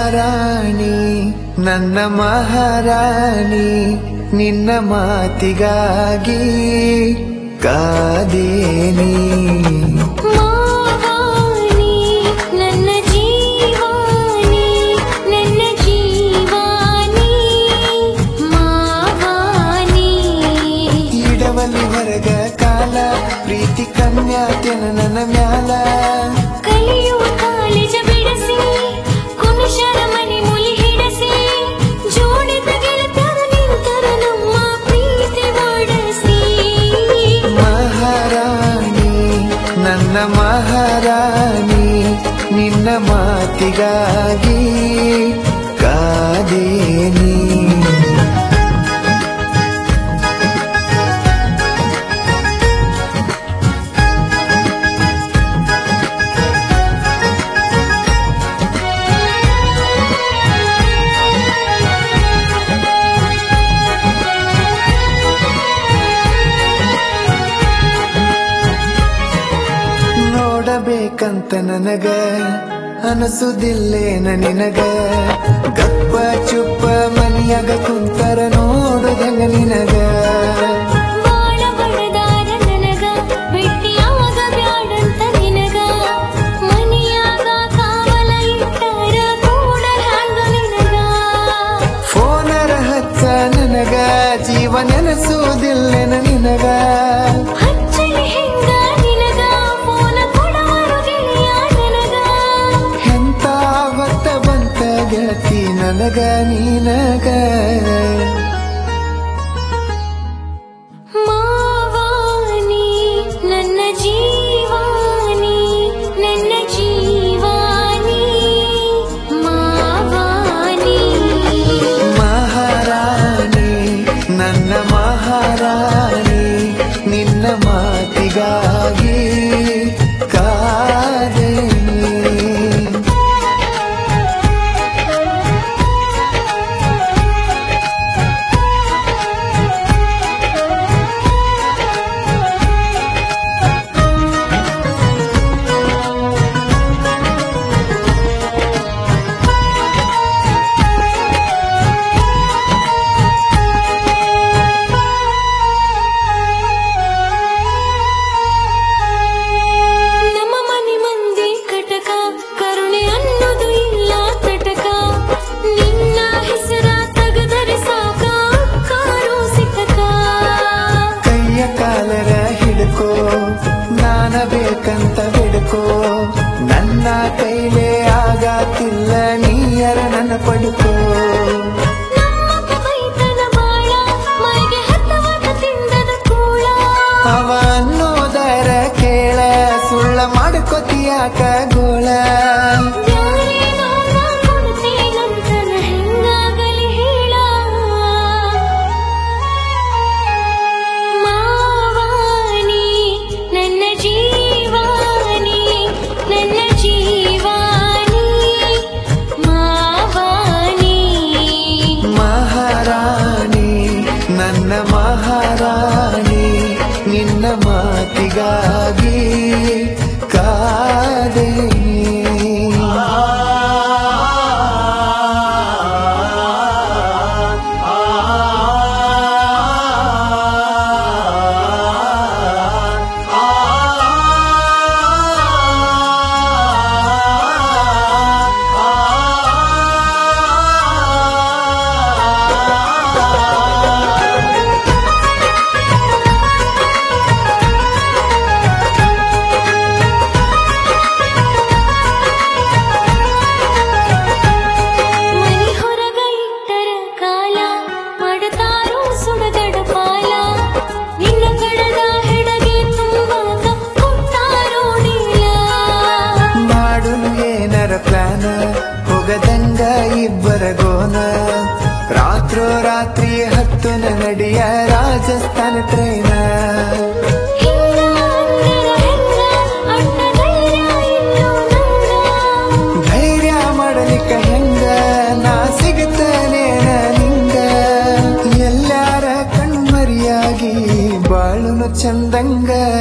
ಮಹಾರಾಣಿ ನನ್ನ ಮಹಾರಾಣಿ ನಿನ್ನ ಮಾತಿಗಾಗಿ ಕಾದೇನಿ ಮಾವಾನಿ ನನ್ನ ಜೀವಾನಿ ನನ್ನ ಜೀವಾನಿ ಮಾವಾನಿ ಇಡವಲ್ಲಿ ಹೊರಗ ಕಾಲ ಪ್ರೀತಿ ಕನ್ಯಾತೆನ ನನ್ನ ಮ್ಯಾಲ ಕಲಿಯುವ ಕಾಲೇಜ ಬಿಡಸಿ ಕುನುಶರ ಮನೆ ಮುಲಿ ಹಿಡಸಿ ಜೋಡಿದ ಗೆಳತರ ನಿಂತರ ನಮ್ಮ ಪ್ರೀತಿ ಓಡಿಸಿ ಮಹಾರಾಣಿ ನನ್ನ ಮಹಾರಾಣಿ ನಿನ್ನ ಮಾತಿಗಾಗಿ ಕಾದೇನಿ ನೋಡಬೇಕಂತ ನನಗ ಅನಸುದಿಲ್ಲೇನ ನಿನಗ ಗಪ್ಪ ಚುಪ್ಪ ಮನಿಯಾಗ ಕುಂತರ ನೋಡುದಂಗ ನಿನಗ ಬಾಳ ಬಡದಾರ ನನಗ ಭೇಟಿಯಾಗ ಬ್ಯಾಡಂತ ನಿನಗ ಮನಿಯಾಗ ಕಾವಲ ಇಟ್ಟಾರ ಕೂಡ ಹ್ಯಾಂಗ ನಿನಗ ಫೋನರ ಹಚ್ಚ ನನಗ ಜೀವ ನೆನಸುವುದಿಲ್ಲೇನ ನಿನಗ ಹಚ್ಚಲಿ ಹೆಂಗ ನಿನಗ ಫೋನ ಕೊಡವರು ಗೆಳೆಯ ನನಗ ಎಂತ ಹೊತ್ತ ಬಂತ ಗೆಳತಿ ನನಗ ನೀನಗ ಮಾವಾನಿ ನನ್ನ ಜೀವಾನಿ ನನ್ನ ಜೀವಾನಿ ಮಾವಾನಿ ಮಹಾರಾಣಿ ನನ್ನ ಮಹಾರಾಣಿ ನಿನ್ನ ಮಾತಿಗಾಗಿ ಕಾದೇನಿ ನಮ್ಮ ಮನೆ ಮಂದಿ ಕಟಕ ಕರುಣೆ ಅನ್ನೋದು ಇಲ್ಲ ತಟಕ ನಿನ್ನ ಹೆಸರ ತಗದರೆ ಸಾಕ ಕಾರು ಸಿಕ್ಕಕ ಕೈಯ ಕಾಲರ ಹಿಡ್ಕೋ ನಾನ ಬೇಕಂತ ಬಿಡ್ಕೋ ನನ್ನ ಕೈಲೇ ಆಗತ್ತಿಲ್ಲ ನೀಯರ ನನ್ನ ಪಡ್ಕೋ ನಮ್ಮ ಬೈತನ ಬಾಳ ಮೈಗೆ ಹತ್ತವಾದ ತಿಂದದ ಕೂಳ ಅವ ಅನ್ನೋದರ ಕೇಳ ಸುಳ್ಳ ಮಾಡ್ಕೋತಿಯಾಕ ಗೋಳ ಯಾರೇ ನೋವ ಕೊಡ್ತೇನಂತನ ಹೆಂಗಾಗಲಿ ಹೇಳ ಮಾವಾನಿ ನನ್ನ ಜೀವಾನಿ ನನ್ನ ಜೀವಾನಿ ಮಾವಾನಿ ಮಹಾರಾಣಿ ನನ್ನ ಮಹಾರಾಣಿ ನಿನ್ನ ಮಾತಿಗಾಗಿ ಕಾದೇನಿ ಮನಿ ಹೊರಗ ಇಟ್ಟರ ಕಾಲ ಮಾಡತಾರೋ ಸುಡಗಡ ಪಾಲ ನಿನ್ನ ಕಡದ ಹೆಡಗೆ ತುಂಬಾಕ ಕೊಟ್ಟಾರೋ ನೀಲ ಮಾಡುನು ಏನರ ಪ್ಲಾನ ಹೋಗದಂಗ ಇಬ್ಬರ ಗೋನ ರಾತ್ರೋ ರಾತ್ರಿ ಹತ್ತು ನಡಿಯ ರಾಜಸ್ಥಾನ ಟ್ರೈನ ಹಿಂಗ ಅಂದರ ಹೆಂಗ ಅಣ್ಣ ಧೈರ್ಯ ಇಲ್ಲೋ ನಂಗ ಧೈರ್ಯ ಮಾಡಲಿಕ್ಕ ಹೆಂಗ ನಾ ಸಿಗುತ್ತನೇನ ನಿಂಗ ಎಲ್ಲಾರ ಕಣ್ಮರಿಯಾಗಿ ಬಾಳುನು ಚಂದಂಗ